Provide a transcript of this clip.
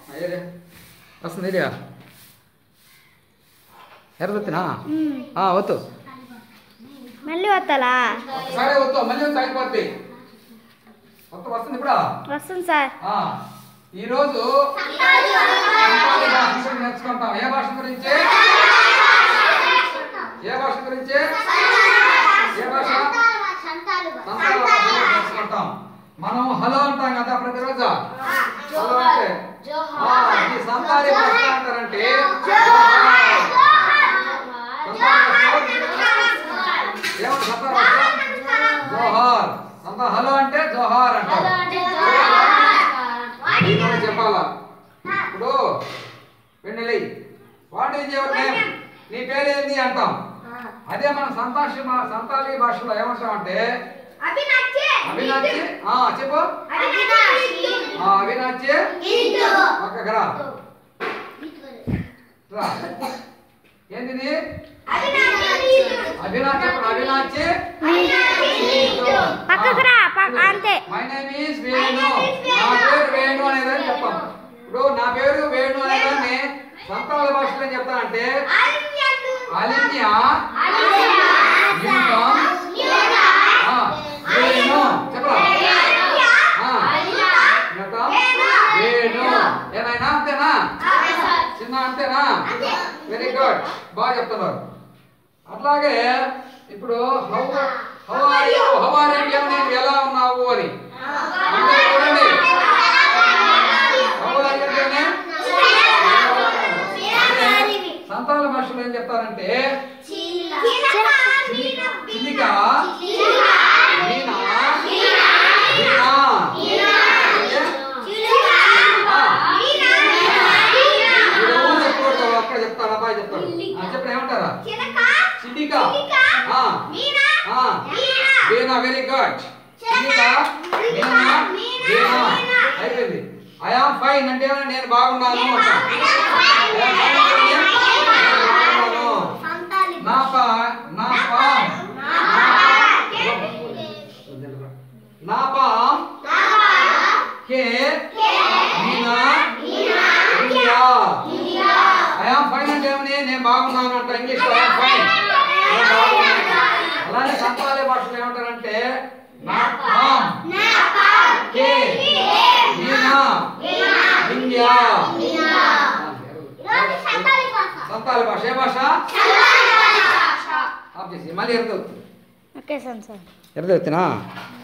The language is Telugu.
అయ్యే వస్తుంది ఇదిగా ఎర్రదొత్తినా వద్దు మళ్ళీ వస్తాలా ఒకసారి వద్దు మళ్ళీ వచ్చి అయిపోద్ది కొత్త వస్తుంది ఇప్పుడు వస్తుంది సార్ ఆ, ఈరోజు సంతాలి భాష గురించి నేర్చుకుంటాం ఏ భాష గురించి ఏ భాష గురించి ఏ భాష సంతాల భాష గురించి నేర్చుకుంటాం మనం హలో అంటాం కదా ప్రతిరోజు హలో అంటే ఆ, ఈ సంతాలి భాష అంటారంటే ఏమంటారు సంతాల భాష జోహార్ సంత హలో అంటే జోహార్ అంటారు ఈరోజు చెప్పాలా ఇప్పుడు వెన్నెలి వాట్ ఈజ్ యువర్ నేమ్ నీ పేరు ఏంది అంటాం అదే మన సంతాషి భా- సంతాలి భాషలో ఏమంటామంటే అవినాచి ఆ చెప్పు ఆ అవినాచి పక్కకు రా రా ఏంది ఇది? అవినాచి చెప్పు అవినాచి పక్కకు రా పక్క- అంతే మై నేమ్ ఈస్ వేణు నా పేరు వేణు అనేదని చెప్తాం ఇప్పుడు నా పేరు వేణు అనేదాన్ని సంతాల భాషలో ఏం చెప్తానంటే అలిన్య యూనిఫామ్ ఆ, వేణు చెప్పరా ఆ, యూనిఫామ్ వేణు ఏనాయనా అంతేనా చిన్న అంతేనా వెరీ గుడ్ బాగా చెప్తున్నారు అట్లాగే ఇప్పుడు how how are you how are you నేను ఎలా ఉన్నావు అని అంటే చూడండి హౌ ఆర్ యు అంటే సంతాన భాషలో ఏం చెప్తారంటే చిలిక మీనా మీనా మీరు ఊరు చెప్పకూడదు అక్కడ చెప్తాడు అబ్బాయి చెప్తాడు ఆ, చెప్పండి ఏమంటారా చిలిక ఆ, ఆ, వీణా వెరీ గుడ్ చిలిక మీనా వీణా అయిపోయింది ఐ ఆమ్ ఫైన్ అంటే నేను బాగున్నాను అంటాం I am fine అంటే నేను బాగున్నాను నా పా నా పా నా పాం కే Meena India I am fine అంటే ఏమని నేను బాగున్నాను అంట ఇంగ్లీష్ లో ఐ ఆమ్ ఫైన్ నేను బాగున్నాను అలానే సంతాలీ భాషలో ఏమంటారంటే నా పాం కే మీనా ఇండియా సంతాలి భాష ఏ భాష ఆఫ్ చేసి మళ్ళీ ఎరదవుతుంది ఓకే సార్ సార్ ఎరదవుతున్నా